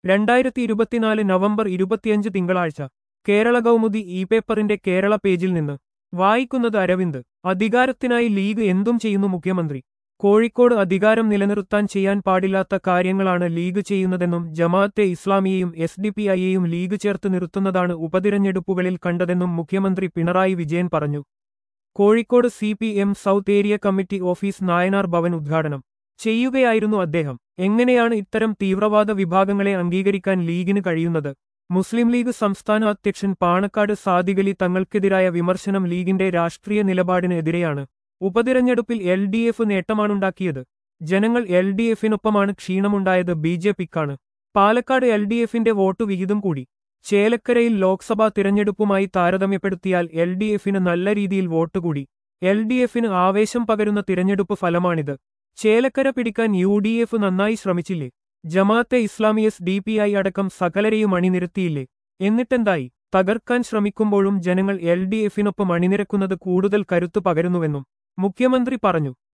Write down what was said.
രണ്ടായിരത്തി ഇരുപത്തിനാല് നവംബർ ഇരുപത്തിയഞ്ച് തിങ്കളാഴ്ച കേരള കൗമുദി ഇ പേപ്പറിന്റെ കേരള പേജിൽ നിന്ന് വായിക്കുന്നത് അരവിന്ദ് അധികാരത്തിനായി ലീഗ് എന്തും ചെയ്യുന്നു മുഖ്യമന്ത്രി കോഴിക്കോട് അധികാരം നിലനിർത്താൻ ചെയ്യാൻ പാടില്ലാത്ത കാര്യങ്ങളാണ് ലീഗ് ചെയ്യുന്നതെന്നും ജമാഅത്തെ ഇസ്ലാമിയെയും എസ് ഡി പി ഐയെയും ലീഗ് ചേർത്ത് നിർത്തുന്നതാണ് ഉപതിരഞ്ഞെടുപ്പുകളിൽ കണ്ടതെന്നും മുഖ്യമന്ത്രി പിണറായി വിജയൻ പറഞ്ഞു Kozhikode C P M south area committee office Nayanar Bhavan ഉദ്ഘാടനം ചെയ്യുകയായിരുന്നു അദ്ദേഹം എങ്ങനെയാണ് ഇത്തരം തീവ്രവാദ വിഭാഗങ്ങളെ അംഗീകരിക്കാൻ ലീഗിന് കഴിയുന്നത് മുസ്ലിം ലീഗ് സംസ്ഥാന അധ്യക്ഷൻ പാണക്കാട് സാദിഖലി തങ്ങൾക്കെതിരായ വിമർശനം ലീഗിന്റെ രാഷ്ട്രീയ നിലപാടിന് എതിരെയാണ് ഉപതിരഞ്ഞെടുപ്പിൽ എൽ ഡി എഫ് നേട്ടമാണുണ്ടാക്കിയത് ജനങ്ങൾ എൽ ഡി എഫിനൊപ്പമാണ് ക്ഷീണമുണ്ടായത് ബി ജെ പിക്കാണ് പാലക്കാട് എൽ ഡി എഫിന്റെ വോട്ട് വിഹിതം കൂടി ചേലക്കരയിൽ ലോക്സഭാ തിരഞ്ഞെടുപ്പുമായി താരതമ്യപ്പെടുത്തിയാൽ എൽ ഡി എഫിന് നല്ല രീതിയിൽ വോട്ട് കൂടി എൽ ഡി എഫിന് ആവേശം പകരുന്ന തിരഞ്ഞെടുപ്പ് ഫലമാണിത് ചേലക്കര പിടിക്കാൻ യു ഡി എഫ് നന്നായി ശ്രമിച്ചില്ലേ Jamaat-e Islami S D P I അടക്കം സകലരെയും അണിനിരത്തിയില്ലേ എന്നിട്ടെന്തായി തകർക്കാൻ ശ്രമിക്കുമ്പോഴും ജനങ്ങൾ എൽ ഡി എഫിനൊപ്പം അണിനിരക്കുന്നത് കൂടുതൽ കരുത്തു പകരുന്നുവെന്നും മുഖ്യമന്ത്രി പറഞ്ഞു